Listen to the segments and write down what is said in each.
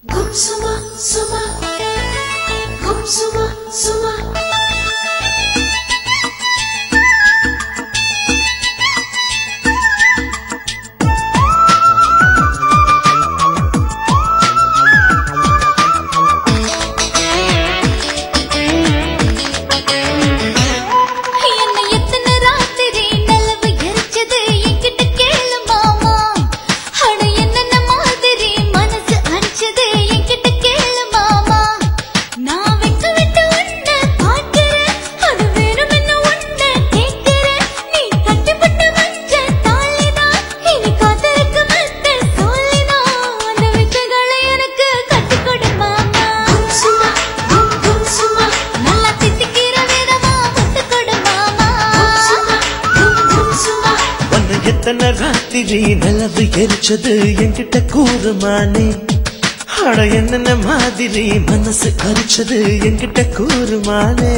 Gum suma, suma. Gum suma, suma. என்னை எத்தனை ராத்திரி நிலவு எரிச்சது என்கிட்ட கேளு மாமா அட என்னென்ன மாதிரி மனசு அரிச்சது என்கிட்ட கேளு மாமா நான் வெக்க விட்டு உன்னை பார்க்கிறேன் அது வேணுமென்னு உன்னை கேட்கிறேன் நீ கட்டிப்பட்ட மஞ்ச தாளிதான் இனி காத்திருக்க மாட்டேன் சொல்லிதான் அந்த வித்தைகளை எனக்கு கற்றுக்கொடு மாமா Gum suma, gum gum suma. நல்லா தித்திக்கிற விதமா முட்டுக்கொடு மாமா Gum suma, gum gum suma. ஒன்னு எத்தனை ராத்திரி நிலவு எரிச்சது என்கிட்ட கூறுமானே அட என்னென்ன மாதிரி மனசு அரிச்சது என்கிட்ட கூறுமானே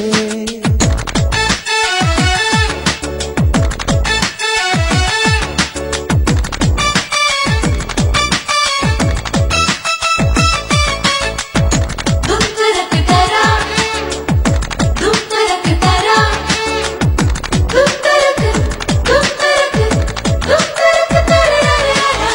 Dum tarak tara. Dum tarak tara. Dum tarak, dum tarak, dum tarak tararara.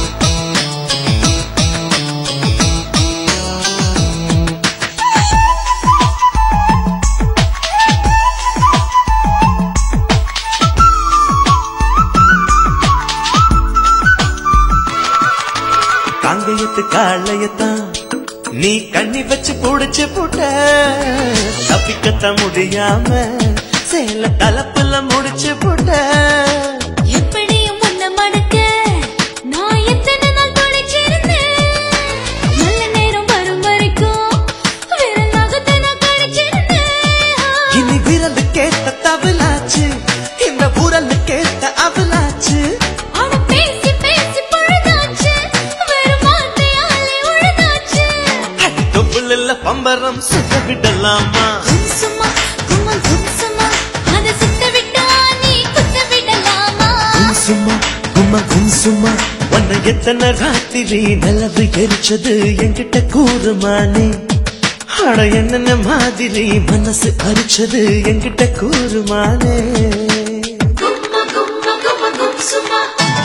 காங்கயத்து காளையத்தான் நீ கண்ணி வச்சு புடிச்சு புட்ட தப்பிக்கத்தான் முடியாம சேல கலப்புல முடிச்சு புட்ட எப்படியும் உன்னை மடக்க நான் எத்தனை நாள் தொலைச்சிருந்தேன் நல்ல நேரம் வரும் வரைக்கும் விரலாகத்தை நான் கழிச்சிருந்தேன் இனி விரல் கேட்ட தவிலாச்சு இந்த ஊரல் கேட்ட அவலாச்சு அட பேசி பேசி பழுதாச்சு வெறும் வார்த்தையாலே உழுதாச்சு அடி தொப்புல பம்பரம் சுத்த விடலாமா கும்சுமா கும்மா கும்சுமா அதை சுத்த விட்டா நீ குத்த விடலாமா கும்சுமா கும்மா கும்சுமா உன்னை எத்தனை ராத்திரி நிலவு எரிச்சது என்கிட்ட கூறுமானே அட என்னென்ன மாதிரி மனசு அரிச்சது என்கிட்ட கூறுமானே Gumma gumma gumma gum suma.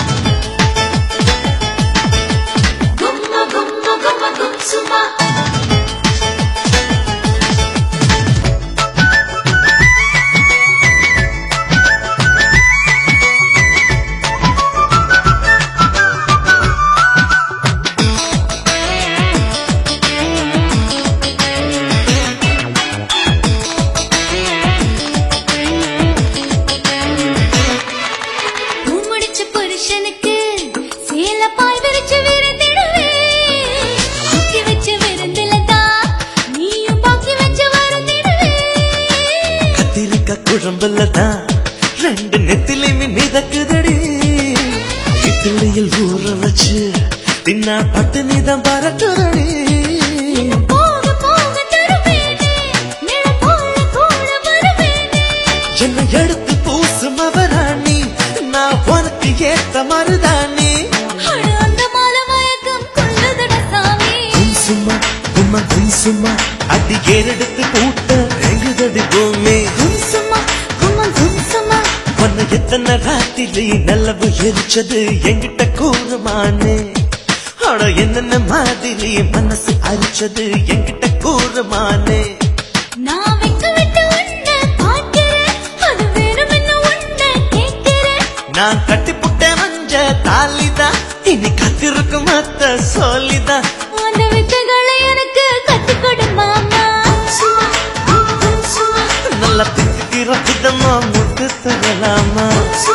Gumma gumma gumma gum suma. பூ முடிச்ச புருஷனுக்கு சேல பால் விரிச்சு விருந்திடுவேன் ஆக்கி வச்ச விருந்துல தான் நீயும் பாக்கி வச்சு வருந்திடுவேன் கத்திரிக்க குழம்புல தான் ரெண்டு நெத்திலையுமே மிதக்குதடி இட்லியில் ஊற வச்சு தின்னா பட்டு நீதான் பறக்குதடி போக போக தருவேனே நிழல் போல கூட வருவேனே என்னை எடுத்து பூசும் அவராணி நான் உனக்கு ஏத்த மருதாணி அட அந்த மால மயக்கம் கொள்ளுதட சாமி கும்சுமா கும்மா கும்சுமா அடி ஏறெடுத்து கூட்ட எங்குதடி பூமி கும்சுமா கும்மா கும்சுமா உன்னை எத்தனை ராத்திரி நல்லவு எரிச்சது என்கிட்ட கூறுமானே அட என்னென்ன மாதிரி மனசு அரிச்சது என்கிட்ட கூறுமானே நான் வெக்க விட்டு உன்னை பார்க்கிறேன் அது வேணுமென்னு உன்னை கேட்கிறேன் நான் கட்டி புட்ட மஞ்ச தாலிதான் இனி காத்திருக்கும் அத்த சொல்லிதான் அந்த வித்தைகளை எனக்கு கத்துக்கொடு மாமா Suma, gum gum suma. நல்லா திட்டுக்கிற விதமா முட்டு தரலாமா Suma,